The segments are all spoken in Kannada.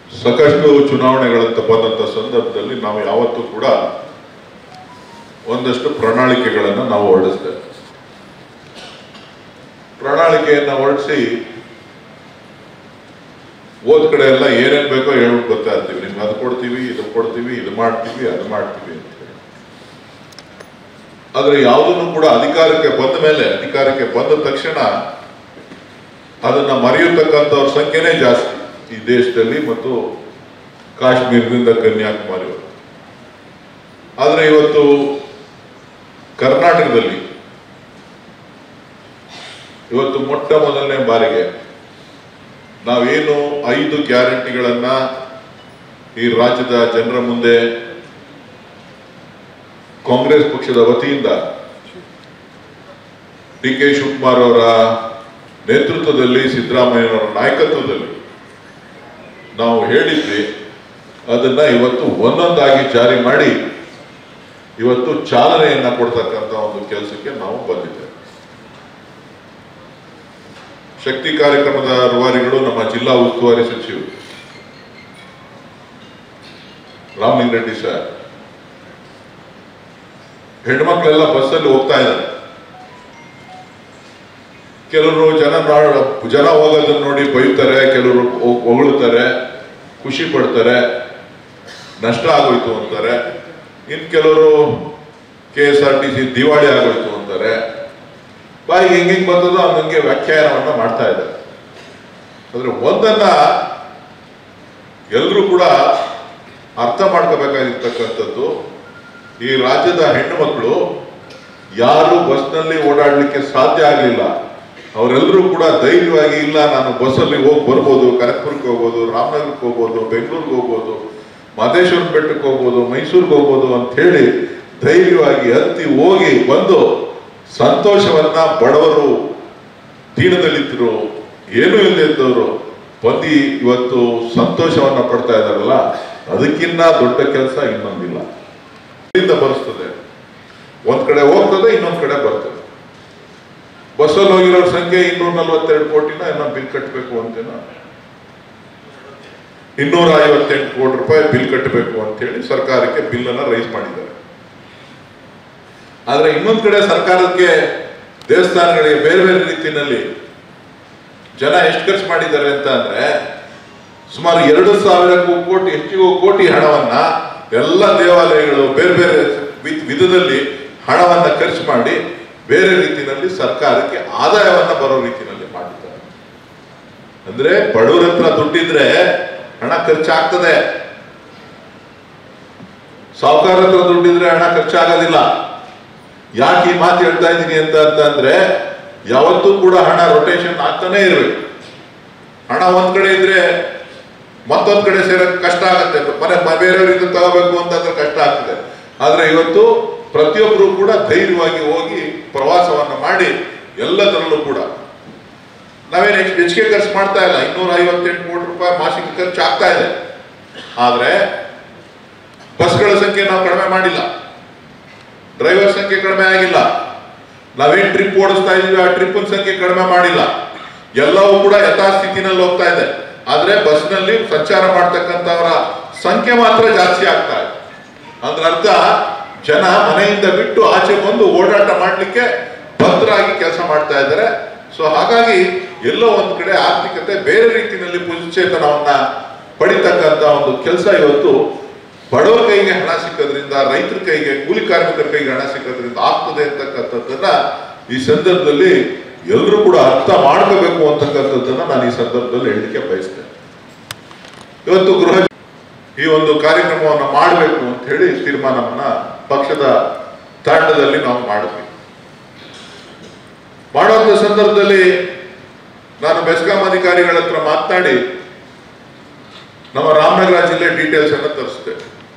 ಸಾಕಷ್ಟು ಚುನಾವಣೆಗಳಂತ ಬಂದಂತ ಸಂದರ್ಭದಲ್ಲಿ ನಾವು ಯಾವತ್ತೂ ಕೂಡ ಒಂದಷ್ಟು ಪ್ರಣಾಳಿಕೆಗಳನ್ನು ನಾವು ಹೊರಡಿಸ್ತೇವೆ ಪ್ರಣಾಳಿಕೆಯನ್ನ ಹೊರಡಿಸಿ ಓದ್ ಕಡೆ ಎಲ್ಲ ಏನೇನ್ ಬೇಕೋ ಹೇಳ್ಬಿಟ್ಟು ಬರ್ತಾ ಇರ್ತೀವಿ ನಿಮ್ಗೆ ಅದು ಕೊಡ್ತೀವಿ ಇದು ಕೊಡ್ತೀವಿ ಇದು ಮಾಡ್ತೀವಿ ಅದು ಮಾಡ್ತೀವಿ ಅಂತ ಹೇಳಿ ಆದ್ರೆ ಯಾವುದನ್ನು ಕೂಡ ಅಧಿಕಾರಕ್ಕೆ ಬಂದ ಮೇಲೆ ಅಧಿಕಾರಕ್ಕೆ ಬಂದ ತಕ್ಷಣ ಅದನ್ನ ಮರೆಯತಕ್ಕಂಥವ್ರ ಸಂಖ್ಯೆನೇ ಜಾಸ್ತಿ ಈ ದೇಶದಲ್ಲಿ ಮತ್ತು ಕಾಶ್ಮೀರದಿಂದ ಕನ್ಯಾಕುಮಾರಿ ಆದ್ರೆ ಇವತ್ತು ಕರ್ನಾಟಕದಲ್ಲಿ ಇವತ್ತು ಮೊಟ್ಟ ಮೊದಲನೇ ಬಾರಿಗೆ ನಾವೇನು ಐದು ಗ್ಯಾರಂಟಿಗಳನ್ನ ಈ ರಾಜ್ಯದ ಜನರ ಮುಂದೆ ಕಾಂಗ್ರೆಸ್ ಪಕ್ಷದ ವತಿಯಿಂದ ಡಿ ಕೆ ಶಿವಕುಮಾರ್ ಅವರ ನೇತೃತ್ವದಲ್ಲಿ ಸಿದ್ದರಾಮಯ್ಯನವರ ನಾಯಕತ್ವದಲ್ಲಿ ನಾವು ಹೇಳಿದ್ವಿ ಅದನ್ನ ಇವತ್ತು ಒಂದೊಂದಾಗಿ ಜಾರಿ ಮಾಡಿ ಇವತ್ತು ಚಾಲನೆಯನ್ನ ಕೊಡ್ತಕ್ಕಂಥ ಒಂದು ಕೆಲಸಕ್ಕೆ ನಾವು ಬಂದಿದ್ದೇವೆ ಶಕ್ತಿ ಕಾರ್ಯಕ್ರಮದ ರೂವಾರಿಗಳು ನಮ್ಮ ಜಿಲ್ಲಾ ಉಸ್ತುವಾರಿ ಸಚಿವರು ರಾಮಲಿಂಗರೆಡ್ಡಿ ಸರ್ ಹೆಣ್ಮಕ್ಳೆಲ್ಲ ಬಸ್ಸಲ್ಲಿ ಹೋಗ್ತಾ ಇದ್ದಾರೆ ಕೆಲವರು ಜನ ನೋಡ್- ಜನ ಹೋಗೋದನ್ನ ನೋಡಿ ಬೈತಾರೆ ಕೆಲವರು ಹೊ- ಹೊಗಳುತ್ತಾರೆ ಖುಷಿ ಪಡ್ತಾರೆ ನಷ್ಟ ಆಗೋಯ್ತು ಅಂತಾರೆ ಇನ್ ಕೆಲವರು K S R T C ದಿವಾಳಿ ಆಗೋಯ್ತು ಅಂತಾರೆ ಬಾಯಿಗೆ ಹೆಂಗೆ ಬಂದದೋ ಹಂಗೆ ವ್ಯಾಖ್ಯಾನವನ್ನ ಮಾಡ್ತಾ ಇದ್ದಾರೆ ಅಂದ್ರೆ ಒಂದನ್ನ ಎಲ್ಲರೂ ಕೂಡ ಅರ್ಥ ಮಾಡ್ಕೋಬೇಕಾಗಿರ್ತಕ್ಕಂಥದ್ದು ಈ ರಾಜ್ಯದ ಹೆಣ್ಣು ಮಕ್ಕಳು ಯಾರು ಬಸ್ನಲ್ಲಿ ಓಡಾಡ್ಲಿಕ್ಕೆ ಸಾಧ್ಯ ಆಗಲಿಲ್ಲ ಅವರೆಲ್ಲರೂ ಕೂಡ ಧೈರ್ಯವಾಗಿ ಇಲ್ಲ ನಾನು ಬಸ್ಸಲ್ಲಿ ಹೋಗಿ ಬರ್ಬೋದು ಕನಕಪುರಕ್ಕೆ ಹೋಗ್ಬೋದು ರಾಮನಗರಕ್ಕೆ ಹೋಗ್ಬೋದು ಬೆಂಗಳೂರಿಗೆ ಹೋಗ್ಬೋದು ಮಹದೇಶ್ವರ ಬೆಟ್ಟಕ್ಕೆ ಹೋಗ್ಬೋದು ಮೈಸೂರಿಗೆ ಹೋಗ್ಬೋದು ಅಂತ ಹೇಳಿ ಧೈರ್ಯವಾಗಿ ಹತ್ತಿ ಹೋಗಿ ಬಂದು ಸಂತೋಷವನ್ನ ಬಡವರು ದೀನದಲ್ಲಿದ್ದರು ಏನೂ ಇಲ್ಲದಿದ್ದವರು ಬಂದು ಇವತ್ತು ಸಂತೋಷವನ್ನ ಪಡ್ತಾ ಇದ್ದಾರಲ್ಲ ಅದಕ್ಕಿನ್ನ ದೊಡ್ಡ ಕೆಲಸ ಇನ್ನೊಂದಿಲ್ಲ ಇಲ್ಲಿಂದ ಬರೆಸ್ತದೆ ಒಂದ್ ಕಡೆ ಹೋಗ್ತದೆ ಇನ್ನೊಂದ್ ಕಡೆ ಬರ್ತದೆ ಬಸ್ಸಲ್ಲಿ ಹೋಗಿರೋರ ಸಂಖ್ಯೆ ಇನ್ನೂರ ನಲ್ವತ್ತೆರಡು ಕೋಟಿನ ಏನೋ ಬಿಲ್ ಕಟ್ಟಬೇಕು ಅಂತೇನೋ ಇನ್ನೂರ ಐವತ್ತೆಂಟು ಕೋಟಿ ರೂಪಾಯಿ ಬಿಲ್ ಕಟ್ಟಬೇಕು ಅಂತ ಹೇಳಿ ಸರ್ಕಾರಕ್ಕೆ ಬಿಲ್ ಅನ್ನ ರೈಸ್ ಮಾಡಿದ್ದಾರೆ ಆದ್ರೆ ಇನ್ನೊಂದ್ ಕಡೆ ಸರ್ಕಾರಕ್ಕೆ ದೇವಸ್ಥಾನಗಳಿಗೆ ಬೇರೆ ಬೇರೆ ರೀತಿಯಲ್ಲಿ ಜನ ಎಷ್ಟು ಖರ್ಚು ಮಾಡಿದ್ದಾರೆ ಅಂತ ಅಂದ್ರೆ ಸುಮಾರು ಎರಡು ಸಾವಿರ ಕೋಟಿ ಹೆಚ್ಚಿಗೂ ಕೋಟಿ ಹಣವನ್ನ ಎಲ್ಲ ದೇವಾಲಯಗಳು ಬೇರೆ ಬೇರೆ ವಿ- ವಿಧದಲ್ಲಿ ಹಣವನ್ನ ಖರ್ಚು ಮಾಡಿ ಬೇರೆ ರೀತಿಯಲ್ಲಿ ಸರ್ಕಾರಕ್ಕೆ ಆದಾಯವನ್ನ ಬರೋ ರೀತಿಯಲ್ಲಿ ಮಾಡಿದ್ದಾರೆ ಅಂದ್ರೆ ಬಡವರ ಹತ್ರ ದುಡ್ಡಿದ್ರೆ ಹಣ ಖರ್ಚಾಗ್ತದೆ ಸಾಹುಕಾರ ಹತ್ರ ದುಡ್ಡಿದ್ರೆ ಹಣ ಖರ್ಚಾಗೋದಿಲ್ಲ ಯಾಕೆ ಈ ಮಾತು ಹೇಳ್ತಾ ಇದ್ದೀನಿ ಅಂತ ಅಂತಂದ್ರೆ ಯಾವತ್ತೂ ಕೂಡ ಹಣ ರೊಟೇಷನ್ ಆಗ್ತಾನೆ ಇರ್ಬೇಕು ಹಣ ಒಂದ್ ಕಡೆ ಇದ್ರೆ ಮತ್ತೊಂದ್ ಕಡೆ ಸೇರಕ್ ಕಷ್ಟ ಆಗತ್ತೆ ಮನೆ ಮ- ಬೇರೆಯವರಿಂದ ತಗೋಬೇಕು ಅಂತಂದ್ರೆ ಕಷ್ಟ ಆಗ್ತದೆ ಆದ್ರೆ ಇವತ್ತು ಪ್ರತಿಯೊಬ್ಬರು ಕೂಡ ಧೈರ್ಯವಾಗಿ ಹೋಗಿ ಪ್ರವಾಸವನ್ನ ಮಾಡಿ ಎಲ್ಲದರಲ್ಲೂ ಕೂಡ ನಾವೇನು ಹೆಚ್ಚು ಹೆಚ್ಚಿಗೆ ಖರ್ಚು ಮಾಡ್ತಾ ಇಲ್ಲ ಇನ್ನೂರ ಐವತ್ತೆಂಟು ಕೋಟಿ ರೂಪಾಯಿ ಮಾಸಿಕ ಖರ್ಚು ಆಗ್ತಾ ಇದೆ ಆದ್ರೆ ಬಸ್ಗಳ ಸಂಖ್ಯೆ ನಾವು ಕಡಿಮೆ ಮಾಡಿಲ್ಲ ಡ್ರೈವರ್ ಸಂಖ್ಯೆ ಕಡಿಮೆ ಆಗಿಲ್ಲ ನಾವೇನ್ ಟ್ರಿಪ್ ಓಡಿಸ್ತಾ ಇದೀವಿ ಆ ಟ್ರಿಪ್ ಸಂಖ್ಯೆ ಕಡಿಮೆ ಮಾಡಿಲ್ಲ ಎಲ್ಲವೂ ಕೂಡ ಯಥಾಸ್ಥಿತಿನಲ್ಲಿ ಹೋಗ್ತಾ ಇದೆ ಆದ್ರೆ ಬಸ್ನಲ್ಲಿ ಸಂಚಾರ ಮಾಡ್ತಕ್ಕಂಥವರ ಸಂಖ್ಯೆ ಮಾತ್ರ ಜಾಸ್ತಿ ಆಗ್ತಾ ಇದೆ ಅದ್ರ ಅರ್ಥ ಜನ ಮನೆಯಿಂದ ಬಿಟ್ಟು ಆಚೆ ಬಂದು ಓಡಾಟ ಮಾಡ್ಲಿಕ್ಕೆ ಭದ್ರಾಗಿ ಕೆಲಸ ಮಾಡ್ತಾ ಇದ್ದಾರೆ ಸೊ ಹಾಗಾಗಿ ಎಲ್ಲೋ ಒಂದ್ ಕಡೆ ಆರ್ಥಿಕತೆ ಬೇರೆ ರೀತಿಯಲ್ಲಿ ಪುನಶ್ಚೇತನವನ್ನ ಪಡಿತಕ್ಕಂತ ಒಂದು ಕೆಲಸ ಇವತ್ತು ಬಡವರ ಕೈಗೆ ಹಣ ಸಿಕ್ಕೋದ್ರಿಂದ ರೈತರ ಕೈಗೆ ಕೂಲಿ ಕಾರ್ಮಿಕರ ಕೈಗೆ ಹಣ ಸಿಕ್ಕೋದ್ರಿಂದ ಆಗ್ತದೆ ಅಂತಕ್ಕಂಥದ್ದನ್ನ ಈ ಸಂದರ್ಭದಲ್ಲಿ ಎಲ್ಲರೂ ಕೂಡ ಅರ್ಥ ಮಾಡ್ಕೋಬೇಕು ಅಂತಕ್ಕಂಥದ್ದನ್ನ ನಾನು ಈ ಸಂದರ್ಭದಲ್ಲಿ ಹೇಳಲಿಕ್ಕೆ ಬಯಸ್ತೇನೆ ಇವತ್ತು ಗೃಹ ಈ ಒಂದು ಕಾರ್ಯಕ್ರಮವನ್ನು ಮಾಡಬೇಕು ಅಂತ ಹೇಳಿ ತೀರ್ಮಾನವನ್ನ ಪಕ್ಷದ ತಂಡದಲ್ಲಿ ನಾವು ಮಾಡಿದ್ವಿ ಮಾಡುವಂತ ಸಂದರ್ಭದಲ್ಲಿ ನಾನು ಬೆಸ್ಕಾಂ ಅಧಿಕಾರಿಗಳ ಹತ್ರ ಮಾತನಾಡಿ ನಮ್ಮ ರಾಮನಗರ ಜಿಲ್ಲೆ ಡೀಟೇಲ್ಸ್ ಅನ್ನ ತರಿಸಿದೆ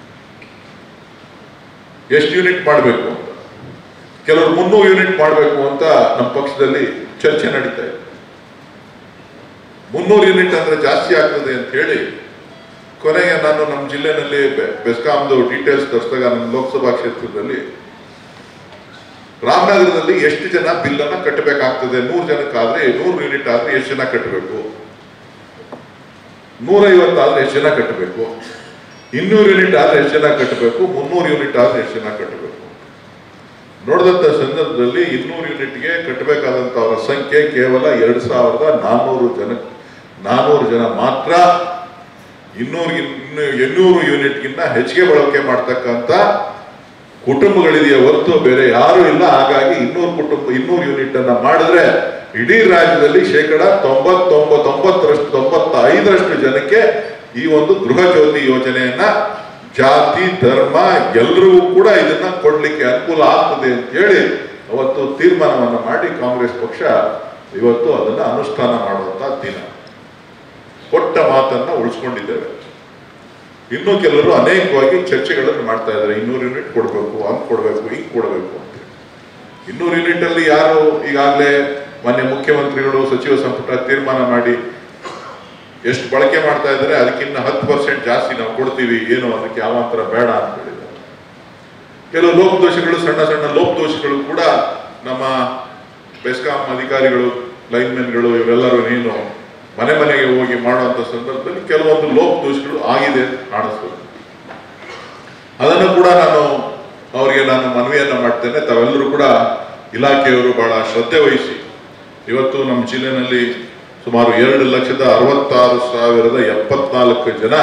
ಎಷ್ಟು ಯೂನಿಟ್ ಮಾಡಬೇಕು ಅಂತ ಕೆಲವರು ಮುನ್ನೂರು ಯೂನಿಟ್ ಮಾಡಬೇಕು ಅಂತ ನಮ್ಮ ಪಕ್ಷದಲ್ಲಿ ಚರ್ಚೆ ನಡೀತಾ ಇದೆ ಮುನ್ನೂರು ಯೂನಿಟ್ ಅಂದ್ರೆ ಜಾಸ್ತಿ ಆಗ್ತದೆ ಅಂತ ಹೇಳಿ ಕೊನೆಗೆ ನಾನು ನಮ್ಮ ಜಿಲ್ಲೆನಲ್ಲಿ ಬೆ- ಬೆಸ್ಕಾಂದು ಡೀಟೇಲ್ಸ್ ತರಿಸಿದಾಗ ನನ್ನ ಲೋಕಸಭಾ ಕ್ಷೇತ್ರದಲ್ಲಿ ರಾಮನಗರದಲ್ಲಿ ಎಷ್ಟು ಜನ ಬಿಲ್ ಅನ್ನ ಕಟ್ಟಬೇಕಾಗ್ತದೆ ನೂರು ಜನಕ್ಕಾದ್ರೆ ನೂರು ಯೂನಿಟ್ ಆದ್ರೆ ಎಷ್ಟು ಜನ ಕಟ್ಟಬೇಕು ನೂರೈವತ್ತು ಆದ್ರೆ ಎಷ್ಟು ಜನ ಕಟ್ಟಬೇಕು ಇನ್ನೂರು ಯೂನಿಟ್ ಆದ್ರೆ ಎಷ್ಟು ಜನ ಕಟ್ಟಬೇಕು ಮುನ್ನೂರು ಯೂನಿಟ್ ಆದ್ರೆ ಎಷ್ಟು ಜನ ಕಟ್ಟಬೇಕು ನೋಡಿದಂತ ಸಂದರ್ಭದಲ್ಲಿ ಇನ್ನೂರು ಯೂನಿಟ್ಗೆ ಕಟ್ಟಬೇಕಾದಂತವರ ಸಂಖ್ಯೆ ಕೇವಲ ಎರಡ್ ಸಾವಿರದ ನಾನ್ನೂರು ಜನ ನಾನ್ನೂರು ಜನ ಮಾತ್ರ ಇನ್ನೂರು ಇನ್ನು ಎನ್ನೂರು ಯೂನಿಟ್ಗಿಂತ ಹೆಚ್ಚಿಗೆ ಬಳಕೆ ಮಾಡ್ತಕ್ಕಂಥ ಕುಟುಂಬಗಳಿದೆಯೇ ಹೊರತು ಬೇರೆ ಯಾರು ಇಲ್ಲ ಹಾಗಾಗಿ ಇನ್ನೂರು ಕುಟುಂಬ ಇನ್ನೂರು ಯೂನಿಟ್ ಅನ್ನ ಮಾಡಿದ್ರೆ ಇಡೀ ರಾಜ್ಯದಲ್ಲಿ ಶೇಕಡ ತೊಂಬತ್ತೊಂಬತ್ತೊಂಬತ್ತರಷ್ಟು ತೊಂಬತ್ತ ಐದರಷ್ಟು ಜನಕ್ಕೆ ಈ ಒಂದು ಗೃಹ ಜ್ಯೋತಿ ಯೋಜನೆಯನ್ನ ಜಾತಿ ಧರ್ಮ ಎಲ್ರಿಗೂ ಕೂಡ ಇದನ್ನ ಕೊಡ್ಲಿಕ್ಕೆ ಅನುಕೂಲ ಆಗ್ತದೆ ಅಂತ ಹೇಳಿ ಅವತ್ತು ತೀರ್ಮಾನವನ್ನ ಮಾಡಿ ಕಾಂಗ್ರೆಸ್ ಪಕ್ಷ ಇವತ್ತು ಅದನ್ನ ಅನುಷ್ಠಾನ ಮಾಡುವಂತ ದಿನ ಕೊಟ್ಟ ಮಾತನ್ನ ಉಳಿಸ್ಕೊಂಡಿದ್ದೇವೆ ಇನ್ನು ಕೆಲವರು ಅನೇಕವಾಗಿ ಚರ್ಚೆಗಳನ್ನು ಮಾಡ್ತಾ ಇದ್ದಾರೆ ಇನ್ನೂರು ಯೂನಿಟ್ ಕೊಡಬೇಕು ಹಂಗ್ ಕೊಡಬೇಕು ಹಿಂಗ್ ಕೊಡಬೇಕು ಅಂತ ಇನ್ನೂರು ಯೂನಿಟ್ ಅಲ್ಲಿ ಯಾರು ಈಗಾಗಲೇ ಮಾನ್ಯ ಮುಖ್ಯಮಂತ್ರಿಗಳು ಸಚಿವ ಸಂಪುಟ ತೀರ್ಮಾನ ಮಾಡಿ ಎಷ್ಟು ಬಳಕೆ ಮಾಡ್ತಾ ಇದ್ದಾರೆ ಅದಕ್ಕಿಂತ ಹತ್ತು ಪರ್ಸೆಂಟ್ ಜಾಸ್ತಿ ನಾವು ಕೊಡ್ತೀವಿ ಏನು ಅದಕ್ಕೆ ಅವಾಂತರ ಬೇಡ ಅಂತ ಹೇಳಿದ್ದಾರೆ ಕೆಲವು ಲೋಪದೋಷಗಳು ಸಣ್ಣ ಸಣ್ಣ ಲೋಪದೋಷಗಳು ಕೂಡ ನಮ್ಮ ಬೆಸ್ಕಾಂ ಅಧಿಕಾರಿಗಳು ಲೈನ್ಮೆನ್ಗಳು ಇವರೆಲ್ಲರೂ ಏನು ಮನೆ ಮನೆಗೆ ಹೋಗಿ ಮಾಡುವಂತ ಸಂದರ್ಭದಲ್ಲಿ ಕೆಲವೊಂದು ಲೋಪದೋಷಗಳು ಆಗಿದೆ ಅಂತ ಕಾಣಿಸ್ತದೆ ಅದನ್ನು ಕೂಡ ನಾನು ಅವರಿಗೆ ನಾನು ಮನವಿಯನ್ನ ಮಾಡ್ತೇನೆ ತಾವೆಲ್ಲರೂ ಕೂಡ ಇಲಾಖೆಯವರು ಬಹಳ ಶ್ರದ್ಧೆ ವಹಿಸಿ ಇವತ್ತು ನಮ್ಮ ಜಿಲ್ಲೆನಲ್ಲಿ ಸುಮಾರು ಎರಡು ಲಕ್ಷದ ಅರವತ್ತಾರು ಸಾವಿರದ ಎಪ್ಪತ್ನಾಲ್ಕು ಜನ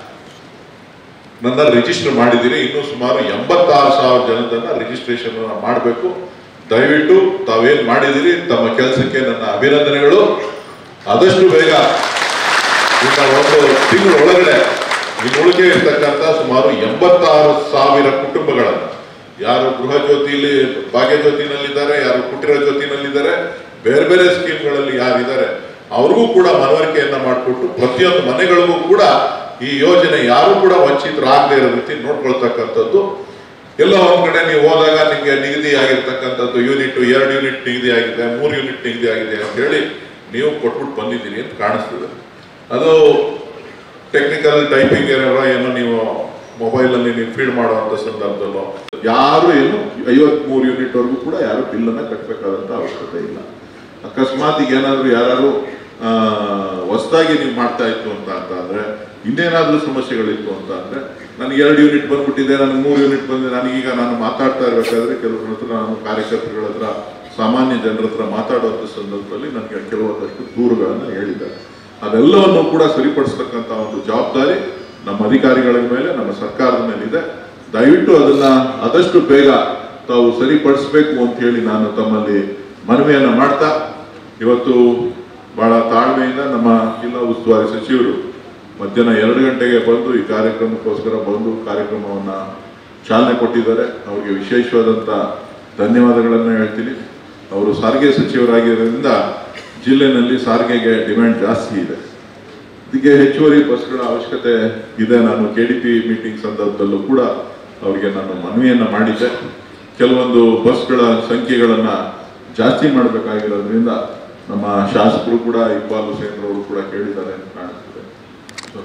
ನನ್ನ ರಿಜಿಸ್ಟರ್ ಮಾಡಿದ್ದೀರಿ ಇನ್ನು ಸುಮಾರು ಎಂಬತ್ತಾರು ಸಾವಿರ ಜನದನ್ನ ರಿಜಿಸ್ಟ್ರೇಷನ್ ಮಾಡಬೇಕು ದಯವಿಟ್ಟು ತಾವೇನ್ ಮಾಡಿದಿರಿ ತಮ್ಮ ಕೆಲಸಕ್ಕೆ ನನ್ನ ಅಭಿನಂದನೆಗಳು ಆದಷ್ಟು ಬೇಗ ಇನ್ನ ಒಂದು ತಿಂಗಳ ಒಳಗಡೆ ಈ ಉಳಿಕೆ ಇರ್ತಕ್ಕಂಥ ಸುಮಾರು ಎಂಬತ್ತಾರು ಸಾವಿರ ಕುಟುಂಬಗಳನ್ನು ಯಾರು ಗೃಹ ಜ್ಯೋತಿಲಿ ಭಾಗ್ಯ ಜ್ಯೋತಿನಲ್ಲಿದ್ದಾರೆ ಯಾರು ಕುಟೀರ ಜ್ಯೋತಿನಲ್ಲಿದ್ದಾರೆ ಬೇರೆ ಬೇರೆ ಸ್ಕೀಮ್ಗಳಲ್ಲಿ ಯಾರಿದ್ದಾರೆ ಅವ್ರಿಗೂ ಕೂಡ ಮನವರಿಕೆಯನ್ನ ಮಾಡಿಕೊಟ್ಟು ಪ್ರತಿಯೊಂದು ಮನೆಗಳಿಗೂ ಕೂಡ ಈ ಯೋಜನೆ ಯಾರು ಕೂಡ ವಂಚಿತರಾಗದೇ ಇರೋ ರೀತಿ ನೋಡ್ಕೊಳ್ತಕ್ಕಂಥದ್ದು ಎಲ್ಲ ಒಂದ್ ಕಡೆ ನೀವು ಹೋದಾಗ ನಿಮ್ಗೆ ನಿಗದಿ ಆಗಿರ್ತಕ್ಕಂಥದ್ದು ಯೂನಿಟ್ ಎರಡು ಯೂನಿಟ್ ನಿಗದಿ ಆಗಿದೆ ಮೂರು ಯೂನಿಟ್ ನಿಗದಿ ಆಗಿದೆ ಅಂತ ಹೇಳಿ ನೀವು ಕೊಟ್ಬಿಟ್ಟು ಬಂದಿದ್ದೀರಿ ಅಂತ ಕಾಣಿಸ್ತದೆ ಅದು ಟೆಕ್ನಿಕಲ್ ಟೈಪಿಂಗ್ ಏನಾರ ಏನೋ ನೀವು ಮೊಬೈಲ್ ಅಲ್ಲಿ ನೀವು ಫೀಡ್ ಮಾಡುವಂತ ಸಂದರ್ಭದಲ್ಲೋ ಯಾರು ಏನು ಐವತ್ಮೂರು ಯೂನಿಟ್ ವರೆಗೂ ಕೂಡ ಯಾರು ಬಿಲ್ ಅನ್ನ ಕಟ್ಟಬೇಕಾದಂತ ಅವಶ್ಯಕತೆ ಇಲ್ಲ ಅಕಸ್ಮಾತ್ ಈಗ ಏನಾದ್ರು ಯಾರು ಹೊಸದಾಗಿ ನೀವು ಮಾಡ್ತಾ ಇತ್ತು ಅಂತ ಅಂತ ಅಂದ್ರೆ ಇನ್ನೇನಾದ್ರೂ ಸಮಸ್ಯೆಗಳಿತ್ತು ಅಂತ ಅಂದ್ರೆ ನನಗೆ ಎರಡು ಯೂನಿಟ್ ಬಂದ್ಬಿಟ್ಟಿದೆ ನನಗೆ ಮೂರು ಯೂನಿಟ್ ಬಂದಿದೆ ನನಗೀಗ ನಾನು ಮಾತಾಡ್ತಾ ಇರಬೇಕಾದ್ರೆ ಕೆಲವ್ರ ಹತ್ರ ನಾನು ಕಾರ್ಯಕರ್ತರುಗಳ ಹತ್ರ ಸಾಮಾನ್ಯ ಜನರ ಹತ್ರ ಮಾತಾಡುವಂತ ಸಂದರ್ಭದಲ್ಲಿ ನನಗೆ ಕೆಲವೊಂದಷ್ಟು ದೂರುಗಳನ್ನು ಹೇಳಿದ್ದಾರೆ ಅದೆಲ್ಲವನ್ನು ಕೂಡ ಸರಿಪಡಿಸ್ತಕ್ಕಂಥ ಒಂದು ಜವಾಬ್ದಾರಿ ನಮ್ಮ ಅಧಿಕಾರಿಗಳ ಮೇಲೆ ನಮ್ಮ ಸರ್ಕಾರದ ಮೇಲಿದೆ ದಯವಿಟ್ಟು ಅದನ್ನ ಆದಷ್ಟು ಬೇಗ ತಾವು ಸರಿಪಡಿಸಬೇಕು ಅಂತ ಹೇಳಿ ನಾನು ತಮ್ಮಲ್ಲಿ ಮನವಿಯನ್ನ ಮಾಡ್ತಾ ಇವತ್ತು ಬಹಳ ತಾಳ್ಮೆಯಿಂದ ನಮ್ಮ ಜಿಲ್ಲಾ ಉಸ್ತುವಾರಿ ಸಚಿವರು ಮಧ್ಯಾಹ್ನ ಎರಡು ಗಂಟೆಗೆ ಬಂದು ಈ ಕಾರ್ಯಕ್ರಮಕ್ಕೋಸ್ಕರ ಬಂದು ಕಾರ್ಯಕ್ರಮವನ್ನ ಚಾಲನೆ ಕೊಟ್ಟಿದ್ದಾರೆ ಅವರಿಗೆ ವಿಶೇಷವಾದಂತ ಧನ್ಯವಾದಗಳನ್ನ ಹೇಳ್ತೀನಿ ಅವರು ಸಾರಿಗೆ ಸಚಿವರಾಗಿರೋದ್ರಿಂದ ಜಿಲ್ಲೆನಲ್ಲಿ ಸಾರಿಗೆಗೆ ಡಿಮ್ಯಾಂಡ್ ಜಾಸ್ತಿ ಇದೆ ಇದಕ್ಕೆ ಹೆಚ್ಚುವರಿ ಬಸ್ಗಳ ಅವಶ್ಯಕತೆ ಇದೆ ನಾನು ಕೆ ಡಿ ಪಿ ಮೀಟಿಂಗ್ ಸಂದರ್ಭದಲ್ಲೂ ಕೂಡ ಅವರಿಗೆ ನಾನು ಮನವಿಯನ್ನ ಮಾಡಿದ್ದೆ ಕೆಲವೊಂದು ಬಸ್ಗಳ ಸಂಖ್ಯೆಗಳನ್ನ ಜಾಸ್ತಿ ಮಾಡಬೇಕಾಗಿರೋದ್ರಿಂದ ನಮ್ಮ ಶಾಸಕರು ಕೂಡ ಇಕ್ಬಾಲ್ ಹುಸೇನ್ ಅವರು ಕೂಡ ಕೇಳಿದ್ದಾರೆ ಅಂತ ಕಾಣಿಸ್ತದೆ So,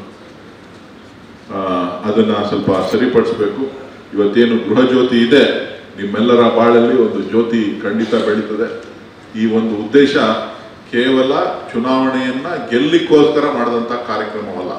ಆ, ಅದನ್ನ ಸ್ವಲ್ಪ ಸರಿಪಡಿಸಬೇಕು ಇವತ್ತೇನು ಗೃಹ ಜ್ಯೋತಿ ಇದೆ ನಿಮ್ಮೆಲ್ಲರ ಬಾಳಲ್ಲಿ ಒಂದು ಜ್ಯೋತಿ ಖಂಡಿತ ಬೆಳೀತದೆ ಈ ಒಂದು ಉದ್ದೇಶ ಕೇವಲ ಚುನಾವಣೆಯನ್ನ ಗೆಲ್ಲಿಕ್ಕೋಸ್ಕರ ಮಾಡಿದಂತ ಕಾರ್ಯಕ್ರಮವಲ್ಲ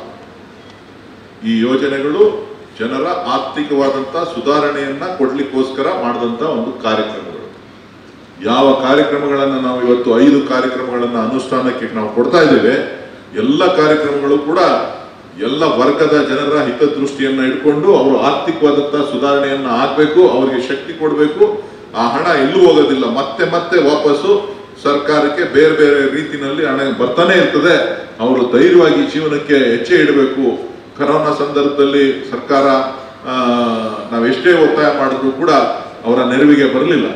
ಈ ಯೋಜನೆಗಳು ಜನರ ಆರ್ಥಿಕವಾದಂತ ಸುಧಾರಣೆಯನ್ನ ಕೊಡ್ಲಿಕ್ಕೋಸ್ಕರ ಮಾಡಿದಂತ ಒಂದು ಕಾರ್ಯಕ್ರಮಗಳು ಯಾವ ಕಾರ್ಯಕ್ರಮಗಳನ್ನ ನಾವು ಇವತ್ತು ಐದು ಕಾರ್ಯಕ್ರಮಗಳನ್ನ ಅನುಷ್ಠಾನಕ್ಕೆ ನಾವು ಕೊಡ್ತಾ ಇದ್ದೇವೆ ಎಲ್ಲ ಕಾರ್ಯಕ್ರಮಗಳು ಕೂಡ ಎಲ್ಲ ವರ್ಗದ ಜನರ ಹಿತದೃಷ್ಟಿಯನ್ನ ಇಟ್ಕೊಂಡು ಅವರು ಆರ್ಥಿಕವಾದಂತ ಸುಧಾರಣೆಯನ್ನ ಆಗ್ಬೇಕು ಅವರಿಗೆ ಶಕ್ತಿ ಕೊಡಬೇಕು ಆ ಹಣ ಎಲ್ಲೂ ಹೋಗೋದಿಲ್ಲ ಮತ್ತೆ ಮತ್ತೆ ವಾಪಸ್ಸು ಸರ್ಕಾರಕ್ಕೆ ಬೇರೆ ಬೇರೆ ರೀತಿನಲ್ಲಿ ಹಣ ಬರ್ತಾನೆ ಇರ್ತದೆ ಅವರು ಧೈರ್ಯವಾಗಿ ಜೀವನಕ್ಕೆ ಹೆಜ್ಜೆ ಇಡಬೇಕು ಕರೋನಾ ಸಂದರ್ಭದಲ್ಲಿ ಸರ್ಕಾರ ಆ, ನಾವೆಷ್ಟೇ ಒತ್ತಾಯ ಮಾಡಿದ್ರು ಕೂಡ ಅವರ ನೆರವಿಗೆ ಬರಲಿಲ್ಲ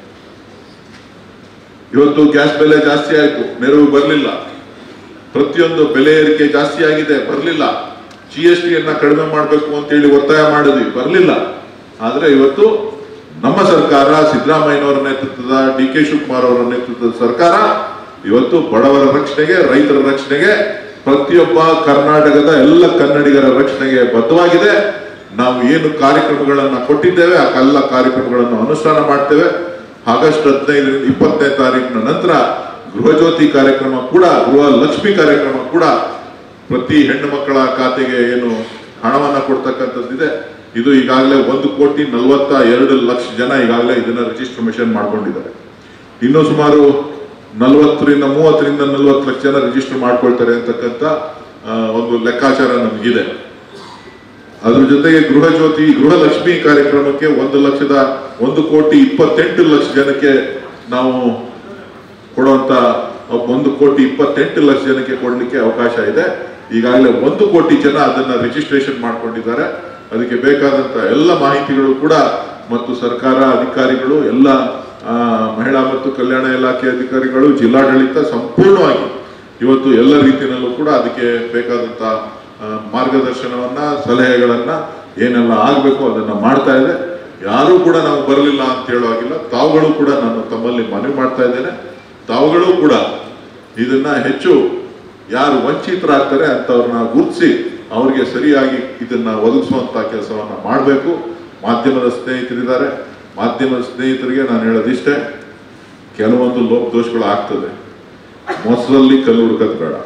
ಇವತ್ತು ಗ್ಯಾಸ್ ಬೆಲೆ ಜಾಸ್ತಿ ಆಯ್ತು ನೆರವು ಬರಲಿಲ್ಲ ಪ್ರತಿಯೊಂದು ಬೆಲೆ ಏರಿಕೆ ಜಾಸ್ತಿ ಆಗಿದೆ ಬರಲಿಲ್ಲ ಜಿ ಎಸ್ ಟಿಯನ್ನ ಕಡಿಮೆ ಮಾಡಬೇಕು ಅಂತೇಳಿ ಒತ್ತಾಯ ಮಾಡಿದ್ವಿ ಬರಲಿಲ್ಲ ಆದ್ರೆ ಇವತ್ತು ನಮ್ಮ ಸರ್ಕಾರ ಸಿದ್ದರಾಮಯ್ಯನವರ ನೇತೃತ್ವದ ಡಿ ಕೆ ಶಿವಕುಮಾರ್ ಅವರ ನೇತೃತ್ವದ ಸರ್ಕಾರ ಇವತ್ತು ಬಡವರ ರಕ್ಷಣೆಗೆ ರೈತರ ರಕ್ಷಣೆಗೆ ಪ್ರತಿಯೊಬ್ಬ ಕರ್ನಾಟಕದ ಎಲ್ಲ ಕನ್ನಡಿಗರ ರಕ್ಷಣೆಗೆ ಬದ್ಧವಾಗಿದೆ ನಾವು ಏನು ಕಾರ್ಯಕ್ರಮಗಳನ್ನ ಕೊಟ್ಟಿದ್ದೇವೆ ಆ ಎಲ್ಲ ಕಾರ್ಯಕ್ರಮಗಳನ್ನು ಅನುಷ್ಠಾನ ಮಾಡ್ತೇವೆ ಆಗಸ್ಟ್ ಹದಿನೈದರಿಂದ ಇಪ್ಪತ್ತನೇ ತಾರೀಕಿನ ನಂತರ ಗೃಹ ಜ್ಯೋತಿ ಕಾರ್ಯಕ್ರಮ ಕೂಡ ಗೃಹ ಲಕ್ಷ್ಮಿ ಕಾರ್ಯಕ್ರಮ ಕೂಡ ಪ್ರತಿ ಹೆಣ್ಣು ಮಕ್ಕಳ ಖಾತೆಗೆ ಏನು ಹಣವನ್ನ ಕೊಡ್ತಕ್ಕಂಥದ್ದಿದೆ ಇದು ಈಗಾಗಲೇ ಒಂದು ಕೋಟಿ ನಲವತ್ತ ಎರಡು ಲಕ್ಷ ಜನ ಈಗಾಗಲೇ ಇದನ್ನ ರಿಜಿಸ್ಟ್ರೇಷನ್ ಮಾಡ್ಕೊಂಡಿದ್ದಾರೆ ಇನ್ನು ಸುಮಾರು ನಲವತ್ತರಿಂದ ಮೂವತ್ತರಿಂದ ನಲವತ್ತು ಲಕ್ಷ ಜನ ರಿಜಿಸ್ಟರ್ ಮಾಡ್ಕೊಳ್ತಾರೆ ಅಂತಕ್ಕಂಥ ಆ, ಒಂದು ಲೆಕ್ಕಾಚಾರ ನಮಗಿದೆ ಅದ್ರ ಜೊತೆಗೆ ಗೃಹ ಜ್ಯೋತಿ ಗೃಹಲಕ್ಷ್ಮಿ ಕಾರ್ಯಕ್ರಮಕ್ಕೆ ಒಂದು ಲಕ್ಷದ ಒಂದು ಕೋಟಿ ಇಪ್ಪತ್ತೆಂಟು ಲಕ್ಷ ಜನಕ್ಕೆ ನಾವು ಕೊಡುವಂತ ಒಂದು ಕೋಟಿ ಇಪ್ಪತ್ತೆಂಟು ಲಕ್ಷ ಜನಕ್ಕೆ ಕೊಡ್ಲಿಕ್ಕೆ ಅವಕಾಶ ಇದೆ ಈಗಾಗಲೇ ಒಂದು ಕೋಟಿ ಜನ ಅದನ್ನ ರಿಜಿಸ್ಟ್ರೇಷನ್ ಮಾಡ್ಕೊಂಡಿದ್ದಾರೆ ಅದಕ್ಕೆ ಬೇಕಾದಂತ ಎಲ್ಲ ಮಾಹಿತಿಗಳು ಕೂಡ ಮತ್ತು ಸರ್ಕಾರ ಅಧಿಕಾರಿಗಳು ಎಲ್ಲ ಆ, ಮಹಿಳಾ ಮತ್ತು ಕಲ್ಯಾಣ ಇಲಾಖೆ ಅಧಿಕಾರಿಗಳು ಜಿಲ್ಲಾಡಳಿತ ಸಂಪೂರ್ಣವಾಗಿ ಇವತ್ತು ಎಲ್ಲ ರೀತಿಯಲ್ಲೂ ಕೂಡ ಅದಕ್ಕೆ ಬೇಕಾದಂತ ಆ, ಮಾರ್ಗದರ್ಶನವನ್ನ ಸಲಹೆಗಳನ್ನ ಏನೆಲ್ಲ ಆಗ್ಬೇಕು ಅದನ್ನ ಮಾಡ್ತಾ ಇದೆ ಯಾರು ಕೂಡ ನಾವು ಬರಲಿಲ್ಲ ಅಂತ ಹೇಳುವಾಗಿಲ್ಲ ತಾವುಗಳು ಕೂಡ ನಾನು ತಮ್ಮಲ್ಲಿ ಮನವಿ ಮಾಡ್ತಾ ಇದ್ದೇನೆ ತಾವುಗಳು ಕೂಡ ಇದನ್ನ ಹೆಚ್ಚು ಯಾರು ವಂಚಿತರಾಗ್ತಾರೆ ಅಂತವ್ರನ್ನ ಗುರುತಿಸಿ ಅವ್ರಿಗೆ ಸರಿಯಾಗಿ ಇದನ್ನ ಒದಗಿಸುವಂತ ಕೆಲಸವನ್ನ ಮಾಡಬೇಕು ಮಾಧ್ಯಮದ ಸ್ನೇಹಿತರಿದ್ದಾರೆ ಮಾಧ್ಯಮದ ಸ್ನೇಹಿತರಿಗೆ ನಾನು ಹೇಳೋದಿಷ್ಟೇ ಕೆಲವೊಂದು ಲೋಪದೋಷಗಳು ಆಗ್ತದೆ ಮೊಸರಲ್ಲಿ ಕಲ್ಲು ಹುಡುಕೋದು ಬೇಡ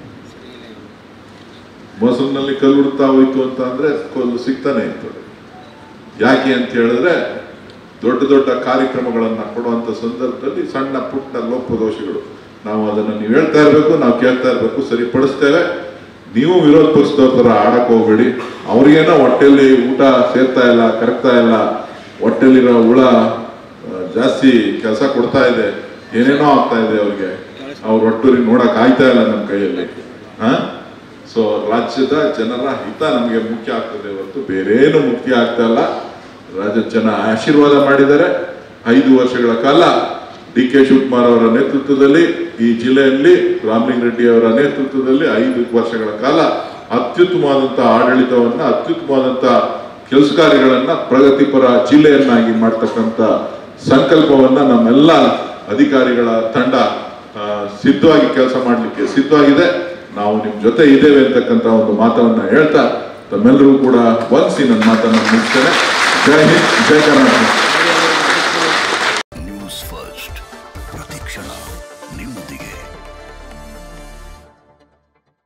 ಮೊಸರಿನಲ್ಲಿ ಕಲ್ಲು ಹುಡುಕ್ತಾ ಹೋಯ್ತು ಅಂತ ಅಂದ್ರೆ ಕೊಲ್ಲು ಸಿಗ್ತಾನೆ ಇರ್ತದೆ ಯಾಕೆ ಅಂತ ಹೇಳಿದ್ರೆ ದೊಡ್ಡ ದೊಡ್ಡ ಕಾರ್ಯಕ್ರಮಗಳನ್ನ ಕೊಡುವಂತ ಸಂದರ್ಭದಲ್ಲಿ ಸಣ್ಣ ಪುಟ್ಟ ಲೋಪದೋಷಗಳು ನಾವು ಅದನ್ನ ನೀವು ಹೇಳ್ತಾ ಇರ್ಬೇಕು ನಾವು ಕೇಳ್ತಾ ಇರ್ಬೇಕು ಸರಿಪಡಿಸ್ತೇವೆ ನೀವು ವಿರೋಧ ಪಕ್ಷದವ್ರ ತರ ಆಡಕ್ ಹೋಗ್ಬೇಡಿ ಅವ್ರಿಗೇನೋ ಹೊಟ್ಟೆಲಿ ಊಟ ಸೇರ್ತಾ ಇಲ್ಲ ಕರಗ್ತಾ ಇಲ್ಲ ಹೊಟ್ಟೆಲಿರೋ ಹುಳ ಆ, ಜಾಸ್ತಿ ಕೆಲಸ ಕೊಡ್ತಾ ಇದೆ ಏನೇನೋ ಆಗ್ತಾ ಇದೆ ಅವ್ರಿಗೆ ಅವ್ರ ಒಟ್ಟೂರಿಗೆ ನೋಡಕ್ ಆಯ್ತಾ ಇಲ್ಲ ನಮ್ಮ ಕೈಯಲ್ಲಿ ಹಾ ಸೊ ರಾಜ್ಯದ ಜನರ ಹಿತ ನಮಗೆ ಮುಖ್ಯ ಆಗ್ತದೆ ಹೊರತು ಬೇರೇನು ಮುಖ್ಯ ಆಗ್ತಾ ಇಲ್ಲ ರಾಜ್ಯದ ಜನ ಆಶೀರ್ವಾದ ಮಾಡಿದ್ದಾರೆ ಐದು ವರ್ಷಗಳ ಕಾಲ ಡಿ ಕೆ ಶಿವಕುಮಾರ್ ಅವರ ನೇತೃತ್ವದಲ್ಲಿ ಈ ಜಿಲ್ಲೆಯಲ್ಲಿ ರಾಮಲಿಂಗ ರೆಡ್ಡಿ ಅವರ ನೇತೃತ್ವದಲ್ಲಿ ಐದು ವರ್ಷಗಳ ಕಾಲ ಅತ್ಯುತ್ತಮವಾದಂತಹ ಆಡಳಿತವನ್ನ ಅತ್ಯುತ್ತಮವಾದಂತ ಕೆಲಸ ಕಾರ್ಯಗಳನ್ನ ಪ್ರಗತಿಪರ ಜಿಲ್ಲೆಯನ್ನಾಗಿ ಮಾಡ್ತಕ್ಕಂಥ ಸಂಕಲ್ಪವನ್ನ ನಮ್ಮೆಲ್ಲ ಅಧಿಕಾರಿಗಳ ತಂಡ ಆ, ಸಿದ್ಧವಾಗಿ ಕೆಲಸ ಮಾಡಲಿಕ್ಕೆ ಸಿದ್ಧವಾಗಿದೆ ನಾವು ನಿಮ್ ಜೊತೆ ಇದ್ದೇವೆ ಅಂತಕ್ಕಂಥ ಒಂದು ಮಾತನ್ನ ಹೇಳ್ತಾ ತಮ್ಮೆಲ್ಲರೂ ಕೂಡ ವಂದಿಸಿ ನನ್ನ ಮಾತನ್ನು ಮುಗಿಸ್ತೇನೆ ಜೈ ಹಿಂದ್ ಜೈ ಕರ್ನಾಟಕ